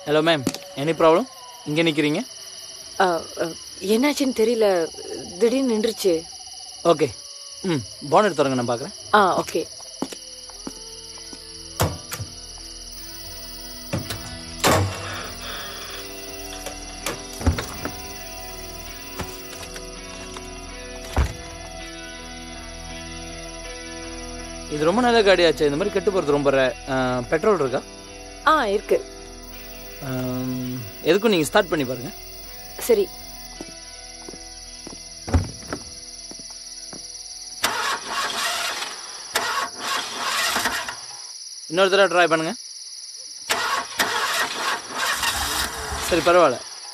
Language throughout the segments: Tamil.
ஹலோ மேம் எனி ப்ராப்ளம் இங்கே நிற்கிறீங்க ஆ, ஆ, என்னாச்சுன்னு தெரியல திடீர்னு நின்றுச்சு ஓகே ம் பானட் திறங்க நான் பார்க்குறேன் ஆ ஓகே இது ரொம்ப நல்ல காடியாச்சு இந்த மாதிரி கெட்டு போகிறது ரொம்ப rare. அஹ், பெட்ரோல் இருக்கா ஆ இருக்கு அம், எதுக்கும் நீங்கள் ஸ்டார்ட் பண்ணி பாருங்கள் சரி இன்னொரு தடவை ட்ரை பண்ணுங்க சரி பரவாயில்ல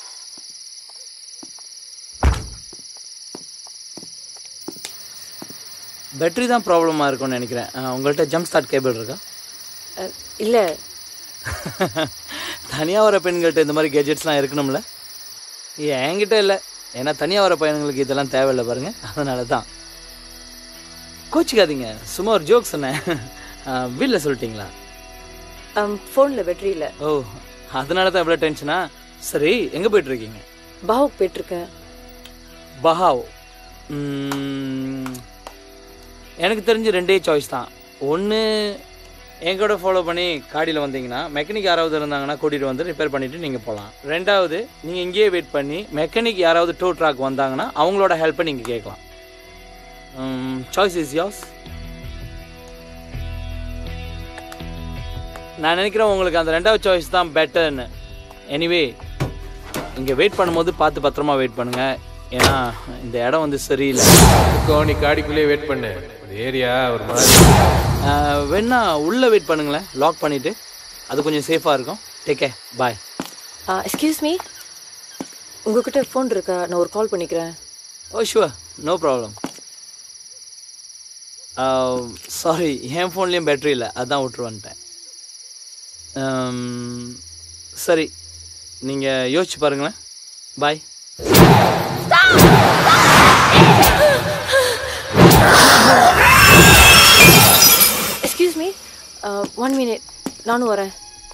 பேட்டரி தான் ப்ராப்ளமாக இருக்கும்னு நினைக்கிறேன் அஹ், உங்கள்கிட்ட ஜம்ப் ஸ்டார்ட் கேபிள் இருக்கா அ, இல்ல தனியாக வர பெண்கள்கிட்ட இந்த மாதிரி கேஜெட்ஸ்லாம் இருக்கணும்ல ஏ, என்கிட்ட இல்லை ஏன்னா தனியாக வர பையன்களுக்கு இதெல்லாம் தேவையில்லை பாருங்க அதனால தான் கோச்சிக்காதீங்க சும்மா ஒரு ஜோக் சொன்னேன் வீட்டில் சொல்லிட்டீங்களா ஃபோன்ல பேட்டரி இல்ல ஓ அதனால தான் இவ்வளோ டென்ஷனா சரி எங்கே போயிட்டு இருக்கீங்க பாவுக்கு போயிட்டு இருக்கேன் பஹாவ் ம், எனக்கு தெரிஞ்சு ரெண்டே சாய்ஸ் தான் ஒன்று என் கூட ஃபாலோ பண்ணி காடியில் வந்தீங்கன்னா மெக்கானிக் யாராவது இருந்தாங்கன்னா கூட்டிகிட்டு வந்து ரிப்பேர் பண்ணிவிட்டு நீங்கள் போகலாம் ரெண்டாவது நீங்கள் இங்கேயே வெயிட் பண்ணி மெக்கானிக் யாராவது டோ ட்ராக் வந்தாங்கன்னா அவங்களோட ஹெல்ப்பை நீங்கள் கேட்கலாம் சாய்ஸ் இஸ் yours நான் நினைக்கிறேன் உங்களுக்கு அந்த ரெண்டாவது சாய்ஸ் தான் பெட்டர்னு எனிவே இங்கே வெயிட் பண்ணும்போது பார்த்து பத்திரமா வெயிட் பண்ணுங்க ஏன்னா இந்த இடம் வந்து சரியில்லை இருக்கோ நீ காடிக்குள்ளேயே வெயிட் பண்ணு ஒரு ஏரியா ஒரு மாதிரி ஆஹ், வேணா உள்ளே வெயிட் பண்ணுங்களேன் லாக் பண்ணிவிட்டு அது கொஞ்சம் சேஃபாக இருக்கும் take care bye excuse me உங்ககிட்ட ஃபோன் இருக்கா நான் ஒரு கால் பண்ணிக்கிறேன் oh sure no problem sorry என் ஃபோன்லேயும் பேட்டரி இல்லை அதான் விட்டுரு வந்துட்டேன் ஆம், சரி நீங்கள் யோசிச்சு பாருங்களேன் bye excuse me one minute நானும் வரேன்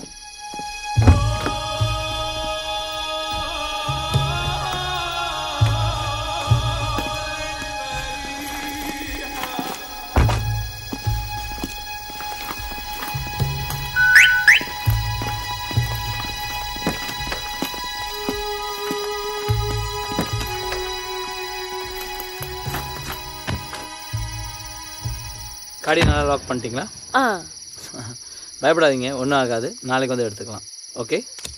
காடி நல்லா லாக் பண்ணிட்டீங்களா ஆ பயப்படாதீங்க ஒன்றும் ஆகாது நாளைக்கு வந்து எடுத்துக்கலாம் ஓகே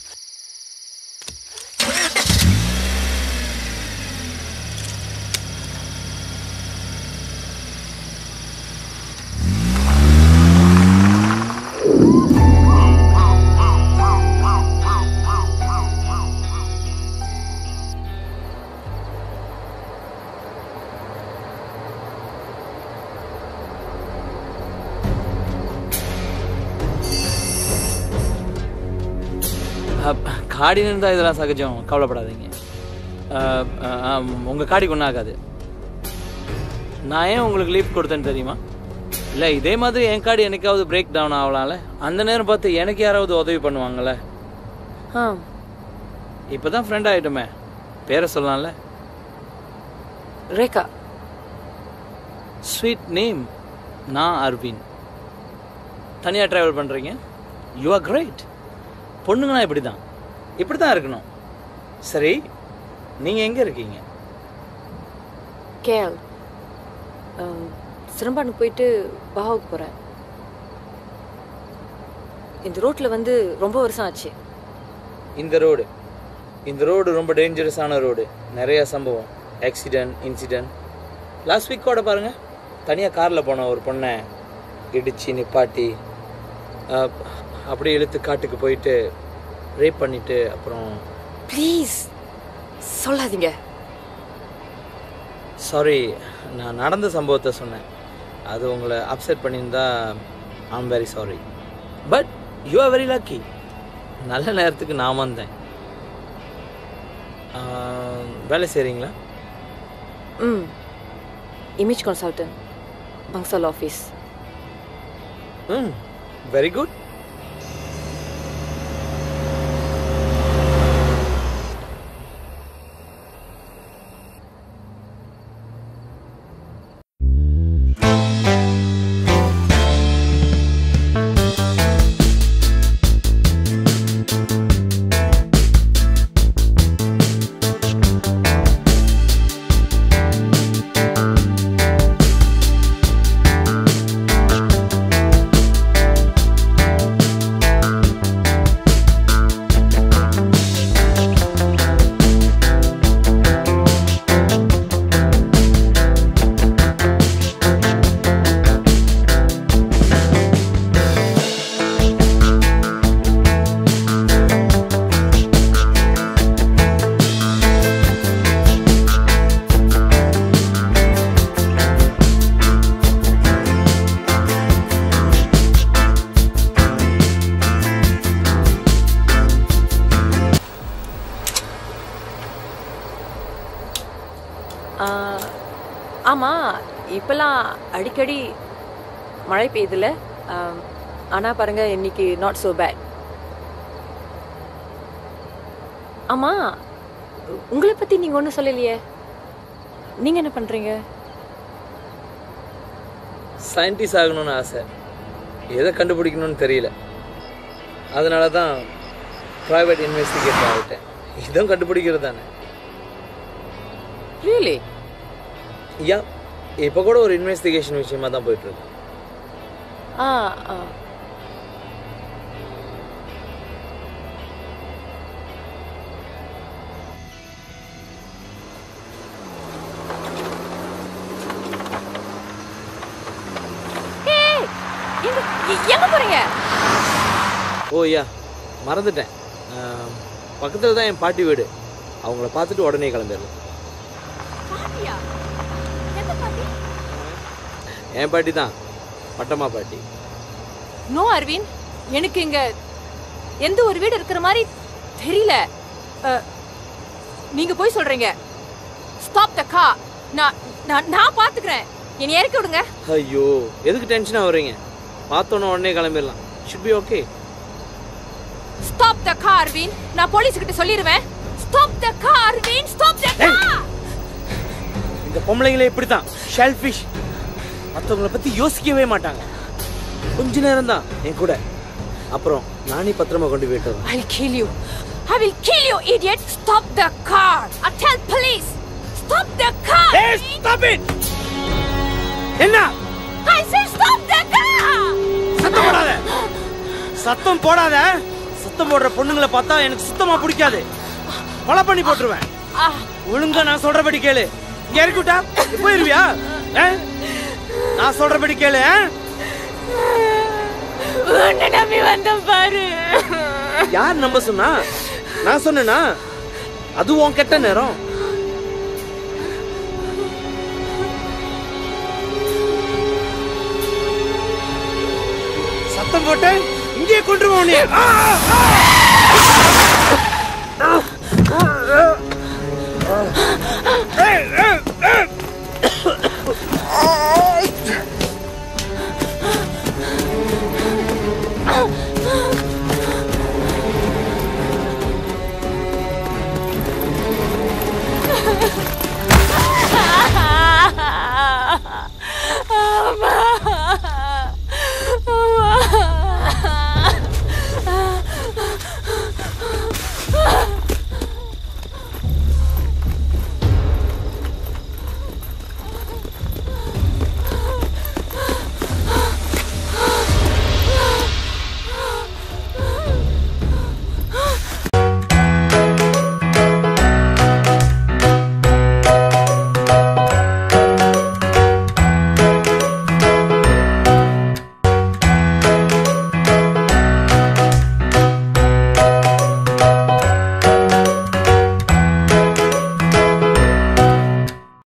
காடி இருந்தால் இதெல்லாம் சகஜம் கவலைப்படாதீங்க உங்கள் காடிக்கு ஒன்றும் ஆகாது நான் ஏன் உங்களுக்கு லீவ் கொடுத்தேன்னு தெரியுமா இல்லை இதே மாதிரி என் காடி என்னைக்காவது பிரேக் டவுன் ஆகலாம்ல அந்த நேரம் பார்த்து எனக்கு யாராவது உதவி பண்ணுவாங்கல்ல ஆ இப்போ தான் ஃப்ரெண்ட் ஆகிட்டோமே பேரை சொல்லலாம்ல ரேகா ஸ்வீட் நேம் நான் அரவின் தனியாக ட்ராவல் பண்ணுறீங்க யூ ஆர் கிரேட் பொண்ணுங்கன்னா இப்படி தான் இப்படி தான் இருக்கணும் சரி நீங்கள் எங்கே இருக்கீங்க கேஎல் சிரம்பானுக்கு போயிட்டு பாவுக்கு போகிறேன் இந்த ரோட்டில் வந்து ரொம்ப வருஷம் ஆச்சு இந்த ரோடு இந்த ரோடு ரொம்ப டேஞ்சரஸான ரோடு நிறைய சம்பவம் ஆக்சிடென்ட் இன்சிடென்ட் லாஸ்ட் வீக்கோட பாருங்க தனியாக காரில் போன ஒரு பொண்ணை இடிச்சு நிப்பாட்டி அஹ், அப்படியே இழுத்து காட்டுக்கு போயிட்டு ரேப் பண்ணிட்டு அப்புறம் ப்ளீஸ் சொல்லாதீங்க சாரி நான் நடந்த சம்பவத்தை சொன்னேன் அது உங்களை அப்செட் பண்ணியிருந்தா I'm very sorry but you are very lucky நல்ல நேரத்துக்கு நான் வந்தேன் ஆஹ், வேலை செய்கிறீங்களா ம் இமேஜ் கன்சல்டன்ட் பங்சால் ஆஃபீஸ் ம் வெரி குட் ஆமா இப்பெல்லாம் அடிக்கடி மழை பெய்யுதுல ஆம், ஆனா பாருங்க இன்னைக்கு நாட் so பேட் ஆமா உங்களை பத்தி நீங்க ஒண்ணும் சொல்லலையே நீங்க என்ன பண்றீங்க சயின்டிஸ்ட் ஆகணும்னு ஆசை எதை கண்டுபிடிக்கணும்னு தெரியல அதனால தான் ப்ரைவேட் இன்வெஸ்டிகேட்டர் ஆகிட்டேன் இதுவும் கண்டுபிடிக்கிறது தானே ரியலி யா இப்போ கூட ஒரு இன்வெஸ்டிகேஷன் விஷயமா தான் போயிட்டு இருக்கு ஆ ஆ. ஏய், எங்க- எ- எங்க போறீங்க ஓ யா மறந்துட்டேன் பக்கத்தில் தான் என் பாட்டி வீடு அவங்கள பார்த்துட்டு உடனே கிளம்பிடலாம் பாட்டியா எந்த பாட்டி என் பாட்டி தான் பட்டம்மா பாட்டி நோ அரவிந்த் எனக்கு இங்க எந்த ஒரு வீடு இருக்கிற மாதிரி தெரியல அஹ், நீங்க போய் சொல்றீங்க ஸ்டாப் த கா நான் நான் நான் பாத்துக்கிறேன் என்னை இறக்கி விடுங்க ஐயோ எதுக்கு டென்ஷனாக வர்றீங்க பார்த்தோன்னே உடனே கிளம்பிடலாம் should be okay stop the கா அரவிந்த் நான் போலீஸ் கிட்ட சொல்லிடுவேன் ஸ்டாப் த கா அரவிந்த் ஸ்டாப் த கா இந்த பொம்பளைங்களே இப்படி தான் ஷெல்ஃபிஷ் மற்றவங்கள பற்றி யோசிக்கவே மாட்டாங்க கொஞ்ச நேரம் தான் என் கூட அப்புறம் நானே பத்திரமா கொண்டு போயிட்டு வரேன் I'll kill you. I will kill you, idiot. Stop the car. I'll tell police. Stop the car. stop it! என்ன I said stop the car. சத்தம் போடாத சத்தம் போடாத சத்தம் போடுற பொண்ணுங்களை பார்த்தா எனக்கு சுத்தமா பிடிக்காது கொலை பண்ணி போட்டுருவேன் Ah, ஒழுங்கா நான் சொல்றபடி கேளு இங்க இறக்கி விட்டா போயிருவியா ஆ? நான் சொல்றபடி கேளு ஆ? உன்னை நம்பி வந்த பாரு யார் நம்ப சொன்னா நான் சொன்னேனா அது உன் கெட்ட நேரம் சத்தம் போட்டு இங்கேயே கொண்டு உன்னைய. ஆ ஆ, ஆ